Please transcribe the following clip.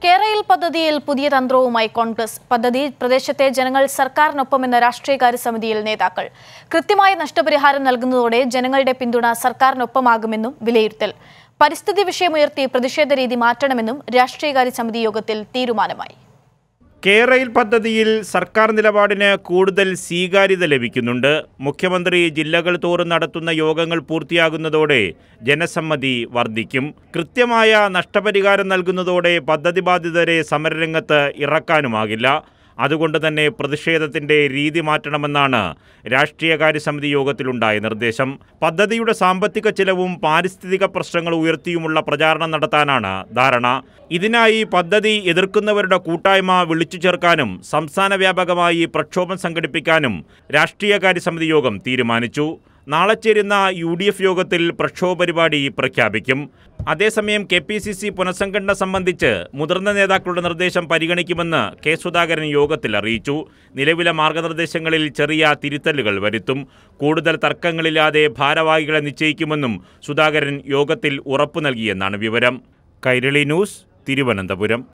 കേരയിൽ പദ്ധതിയിൽ പുതിയ തന്ത്രവുമായി കോൺഗ്രസ് പദ്ധതി പ്രദേശത്തെ ജനങ്ങൾ സർക്കാരിനൊപ്പമെന്ന രാഷ്ട്രീയകാര്യ സമിതിയിൽ നേതാക്കൾ കൃത്യമായ നഷ്ടപരിഹാരം നൽകുന്നതോടെ ജനങ്ങളുടെ പിന്തുണ സർക്കാരിനൊപ്പമാകുമെന്നും വിലയിരുത്തൽ പരിസ്ഥിതി വിഷയമുയർത്തി പ്രതിഷേധ രീതി മാറ്റണമെന്നും രാഷ്ട്രീയകാര്യ സമിതി യോഗത്തിൽ തീരുമാനമായി കേരയിൽ പദ്ധതിയിൽ സർക്കാർ നിലപാടിന് കൂടുതൽ സ്വീകാര്യത ലഭിക്കുന്നുണ്ട് മുഖ്യമന്ത്രി ജില്ലകൾ തോറും നടത്തുന്ന യോഗങ്ങൾ പൂർത്തിയാകുന്നതോടെ ജനസമ്മതി വർദ്ധിക്കും കൃത്യമായ നഷ്ടപരിഹാരം നൽകുന്നതോടെ പദ്ധതി ബാധിതരെ സമരരംഗത്ത് ഇറക്കാനുമാകില്ല അതുകൊണ്ട് തന്നെ പ്രതിഷേധത്തിന്റെ രീതി മാറ്റണമെന്നാണ് രാഷ്ട്രീയകാര്യ സമിതി യോഗത്തിലുണ്ടായ നിർദ്ദേശം പദ്ധതിയുടെ സാമ്പത്തിക ചിലവും പാരിസ്ഥിതിക പ്രശ്നങ്ങൾ ഉയർത്തിയുമുള്ള പ്രചാരണം നടത്താനാണ് ധാരണ ഇതിനായി പദ്ധതി എതിർക്കുന്നവരുടെ കൂട്ടായ്മ വിളിച്ചു ചേർക്കാനും സംസ്ഥാന വ്യാപകമായി പ്രക്ഷോഭം സംഘടിപ്പിക്കാനും രാഷ്ട്രീയകാര്യ സമിതി യോഗം തീരുമാനിച്ചു നാളെ ചേരുന്ന യു ഡി എഫ് യോഗത്തിൽ പ്രക്ഷോഭ പരിപാടി പ്രഖ്യാപിക്കും അതേസമയം കെ പി സി സി പുനഃസംഘടന സംബന്ധിച്ച് മുതിർന്ന നേതാക്കളുടെ നിർദ്ദേശം പരിഗണിക്കുമെന്ന് കെ സുധാകരൻ യോഗത്തിൽ അറിയിച്ചു നിലവിലെ മാർഗനിർദ്ദേശങ്ങളിൽ ചെറിയ തിരുത്തലുകൾ വരുത്തും കൂടുതൽ തർക്കങ്ങളില്ലാതെ ഭാരവാഹികളെ നിശ്ചയിക്കുമെന്നും സുധാകരൻ യോഗത്തിൽ ഉറപ്പു നൽകിയെന്നാണ് വിവരം കൈരളി ന്യൂസ് തിരുവനന്തപുരം